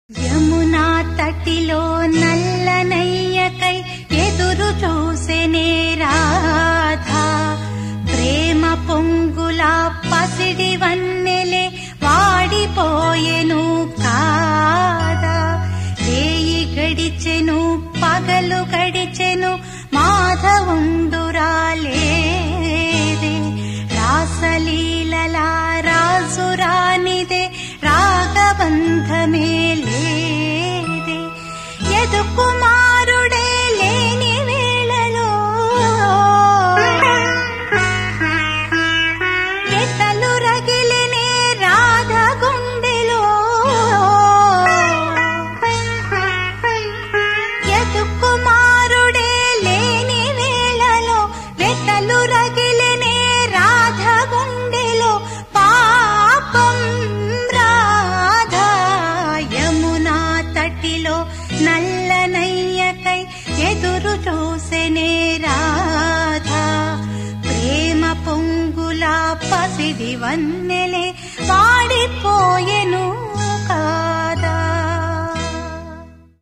యమునా తటిలో నల్లనయ్యకై ఎదురు చూసెనే రాధా ప్రేమ పొంగుల పసిడి వన్నెలే వాడిపోయెను కాదా వేయి గడిచెను పగలు గడిచెను మాధవుండురాలేదే రాసలీలల రాసురానిదే రాగబంధమే లేదే ఎదు కుమారుడే లేని వేళలో ఎతలు రగిలినే రాధ గుండెలో ఎదు కుమారుడే లేని వేళలో వెతలు రగిలినే రాధ గుండెలో పాపం రాధా యమునా తటిలో నల్లనయ్యకై ఎదురు చూసెనే రాధా ప్రేమ పొంగుల పసిడి వన్నెలే